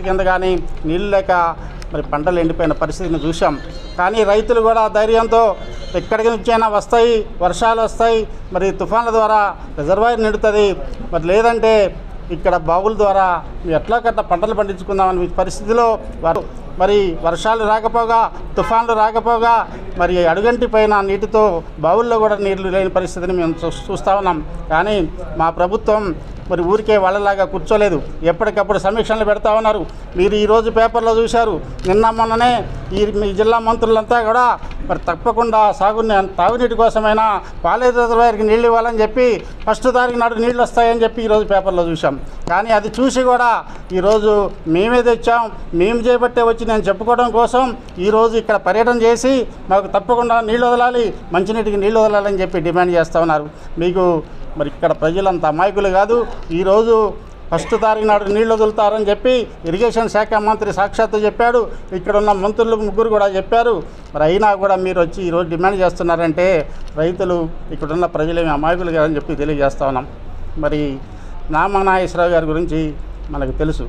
కింద కానీ నీళ్ళు లేక మరి పంటలు ఎండిపోయిన పరిస్థితిని చూసాం కానీ రైతులు కూడా ధైర్యంతో ఎక్కడికి నుంచైనా వస్తాయి వర్షాలు వస్తాయి మరి తుఫాన్ల ద్వారా రిజర్వాయర్ నిండుతుంది మరి లేదంటే ఇక్కడ బావుల ద్వారా ఎట్లా కట్ట పంటలు పండించుకుందామని పరిస్థితిలో వారు మరి వర్షాలు రాకపోగా తుఫాన్లు రాకపోగా మరి అడుగంటి పైన నీటితో బావుల్లో కూడా నీళ్లు లేని పరిస్థితిని మేము చూ చూస్తూ ఉన్నాం కానీ మా ప్రభుత్వం మరి ఊరికే వాళ్ళలాగా కూర్చోలేదు ఎప్పటికప్పుడు సమీక్షలు పెడతా ఉన్నారు మీరు ఈరోజు పేపర్లో చూశారు నిన్న మొన్ననే ఈ మీ జిల్లా మంత్రులంతా కూడా మరి తప్పకుండా సాగుని తాగునీటి కోసమైనా పాలేరు రిజర్వాయర్కి నీళ్ళు ఇవ్వాలని చెప్పి ఫస్ట్ తారీఖు నాడు నీళ్ళు వస్తాయని చెప్పి ఈరోజు పేపర్లో చూసాం కానీ అది చూసి కూడా ఈరోజు మేమే తెచ్చాం మేము చేపట్టే వచ్చి నేను చెప్పుకోవడం కోసం ఈరోజు ఇక్కడ పర్యటన చేసి మాకు తప్పకుండా నీళ్ళు వదలాలి మంచినీటికి నీళ్ళు వదలాలని చెప్పి డిమాండ్ చేస్తూ ఉన్నారు మీకు మరి ఇక్కడ ప్రజలంత అమాయకులు కాదు ఈరోజు ఫస్ట్ తారీఖు నాడు నీళ్లు వదులుతారని చెప్పి ఇరిగేషన్ శాఖ మంత్రి సాక్షాత్తు చెప్పాడు ఇక్కడ ఉన్న మంత్రులు ముగ్గురు కూడా చెప్పారు మరి అయినా కూడా మీరు వచ్చి ఈరోజు డిమాండ్ చేస్తున్నారంటే రైతులు ఇక్కడున్న ప్రజలేమి అమాయకులు కాదని చెప్పి తెలియజేస్తా ఉన్నాం మరి నామనాగేశ్వరరావు గారి గురించి మనకు తెలుసు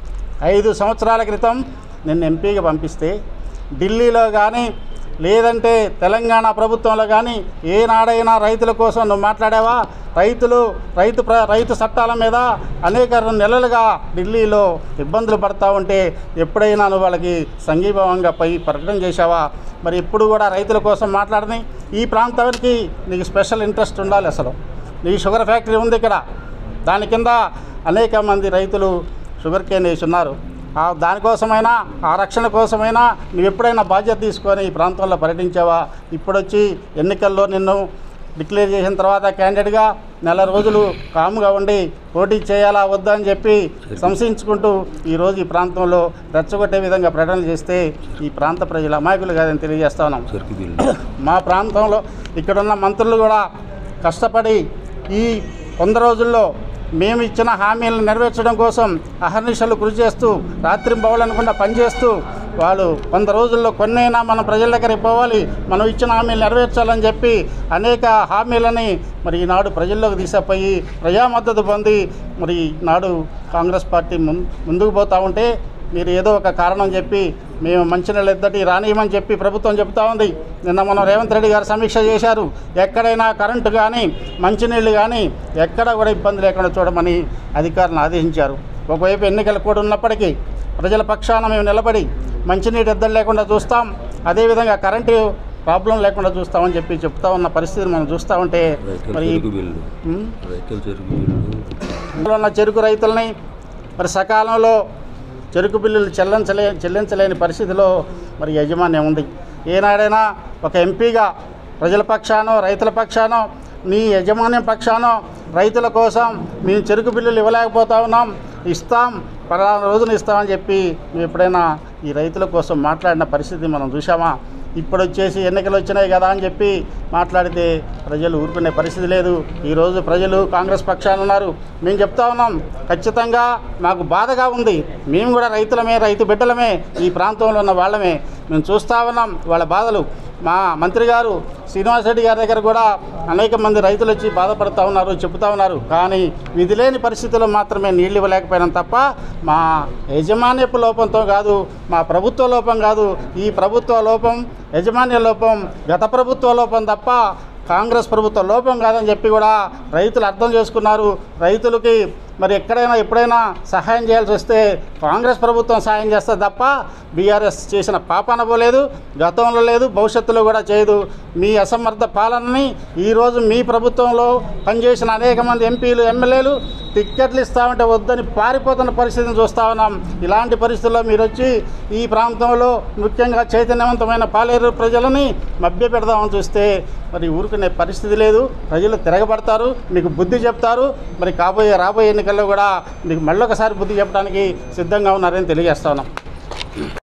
ఐదు సంవత్సరాల క్రితం నిన్ను ఎంపీగా పంపిస్తే ఢిల్లీలో కానీ లేదంటే తెలంగాణ ప్రభుత్వంలో కానీ ఏనాడైనా రైతుల కోసం నువ్వు మాట్లాడావా రైతులు రైతు ప్ర రైతు చట్టాల మీద అనేక నెలలుగా ఢిల్లీలో ఇబ్బందులు పడతా ఉంటే ఎప్పుడైనా నువ్వు వాళ్ళకి సంఘీభావంగా పై ప్రకటన చేశావా మరి ఇప్పుడు కూడా రైతుల కోసం మాట్లాడని ఈ ప్రాంతానికి నీకు స్పెషల్ ఇంట్రెస్ట్ ఉండాలి అసలు నీ షుగర్ ఫ్యాక్టరీ ఉంది ఇక్కడ దాని కింద అనేక మంది రైతులు షుగర్ కేన్ వేసి ఉన్నారు ఆ దానికోసమైనా ఆ రక్షణ కోసమైనా నువ్వు ఎప్పుడైనా బాధ్యత తీసుకొని ఈ ప్రాంతంలో పర్యటించావా ఇప్పుడొచ్చి ఎన్నికల్లో నిన్ను డిక్లేర్ చేసిన తర్వాత క్యాండిడేట్గా నెల రోజులు కాముగా ఉండి పోటీ చేయాలా వద్దా అని చెప్పి సంశయించుకుంటూ ఈరోజు ఈ ప్రాంతంలో రెచ్చగొట్టే విధంగా ప్రకటన చేస్తే ఈ ప్రాంత ప్రజలు అమాయకులు కాదని తెలియజేస్తా ఉన్నాం చెరుకు బిల్లు మా ప్రాంతంలో ఇక్కడున్న మంత్రులు కూడా కష్టపడి ఈ వంద రోజుల్లో మేము ఇచ్చిన హామీలను నెరవేర్చడం కోసం అహర్నిశలు కృషి చేస్తూ రాత్రి బౌలనకుండా పనిచేస్తూ వాళ్ళు వంద రోజుల్లో కొన్నైనా మన ప్రజల దగ్గరికి పోవాలి మనం ఇచ్చిన హామీలు నెరవేర్చాలని చెప్పి అనేక హామీలని మరి ఈనాడు ప్రజల్లోకి తీసుకుపోయి ప్రజా మద్దతు పొంది మరి ఈనాడు కాంగ్రెస్ పార్టీ ముం- ముందుకు పోతూ ఉంటే మీరు ఏదో ఒక కారణం చెప్పి మేము మంచినీళ్ళు ఇద్దటి రానియమని చెప్పి ప్రభుత్వం చెప్తా ఉంది నిన్న మనం రేవంత్ రెడ్డి గారు సమీక్ష చేశారు ఎక్కడైనా కరెంటు కానీ మంచినీళ్ళు కానీ ఎక్కడ కూడా ఇబ్బంది లేకుండా చూడమని అధికారులను ఆదేశించారు ఒకవైపు ఎన్నికలు కూడా ఉన్నప్పటికీ ప్రజల పక్షాన మేము నిలబడి మంచినీటి ఇద్దరు లేకుండా చూస్తాం అదేవిధంగా కరెంటు ప్రాబ్లం లేకుండా చూస్తామని చెప్పి చెప్తా ఉన్న పరిస్థితిని మనం చూస్తూ ఉంటే రైతుల మరి చెరుకు బిల్లు ఉం? రైతుల చెరుకు బిల్లు జిల్లాలో ఉన్న చెరుకు రైతులని మరి సకాలంలో చెరుకు బిల్లులు చెల్లించలే చెల్లించలేని పరిస్థితిలో మరి యాజమాన్యం ఉంది ఏనాడైనా ఒక ఎంపీగా ప్రజల పక్షానో రైతుల పక్షానో నీ యజమాన్యం పక్షానో రైతుల కోసం మేము చెరుకు బిల్లులు ఇవ్వలేకపోతా ఉన్నాం ఇస్తాం పలానా రోజున ఇస్తామని చెప్పి మేము ఎప్పుడైనా ఈ రైతుల కోసం మాట్లాడిన పరిస్థితి మనం చూసామా ఇప్పుడు వచ్చేసి ఎన్నికలు వచ్చినాయి కదా అని చెప్పి మాట్లాడితే ప్రజలు ఊరుకునే పరిస్థితి లేదు ఈరోజు ప్రజలు కాంగ్రెస్ పక్షాన ఉన్నారు మేము చెప్తా ఉన్నాం ఖచ్చితంగా మాకు బాధగా ఉంది మేము కూడా రైతులమే రైతు బిడ్డలమే ఈ ప్రాంతంలో ఉన్న వాళ్ళమే మేము చూస్తూ ఉన్నాం వాళ్ళ బాధలు మా మంత్రి గారు శ్రీనివాస్ రెడ్డి గారి దగ్గర కూడా అనేక మంది రైతులు వచ్చి బాధపడుతూ ఉన్నారు చెబుతూ ఉన్నారు కానీ విధి లేని పరిస్థితుల్లో మాత్రమే నీళ్ళు ఇవ్వలేకపోయినాం తప్ప మా యజమాన్యపు లోపంతో కాదు మా ప్రభుత్వ లోపం కాదు ఈ ప్రభుత్వ లోపం యజమాన్య లోపం గత ప్రభుత్వ లోపం తప్ప కాంగ్రెస్ ప్రభుత్వ లోపం కాదని చెప్పి కూడా రైతులు అర్థం చేసుకున్నారు రైతులకి మరి ఎక్కడైనా ఎప్పుడైనా సహాయం చేయాల్సి వస్తే కాంగ్రెస్ ప్రభుత్వం సహాయం చేస్తే తప్ప బీఆర్ఎస్ చేసిన పాపాన పోలేదు గతంలో లేదు భవిష్యత్తులో కూడా చేయదు మీ అసమర్థ పాలనని ఈరోజు మీ ప్రభుత్వంలో పనిచేసిన అనేక మంది ఎంపీలు ఎమ్మెల్యేలు టిక్కెట్లు ఇస్తామంటే వద్దని పారిపోతున్న పరిస్థితిని చూస్తూ ఉన్నాం ఇలాంటి పరిస్థితుల్లో మీరు వచ్చి ఈ ప్రాంతంలో ముఖ్యంగా చైతన్యవంతమైన పాలేరు ప్రజలని మభ్య పెడదామని చూస్తే మరి ఊరుకునే పరిస్థితి లేదు ప్రజలు తిరగబడతారు మీకు బుద్ధి చెప్తారు మరి కాబోయే రాబోయే ఎన్నికల్లో కూడా మీకు మళ్ళొకసారి బుద్ధి చెప్పడానికి సిద్ధంగా ఉన్నారని తెలియజేస్తా ఉన్నాం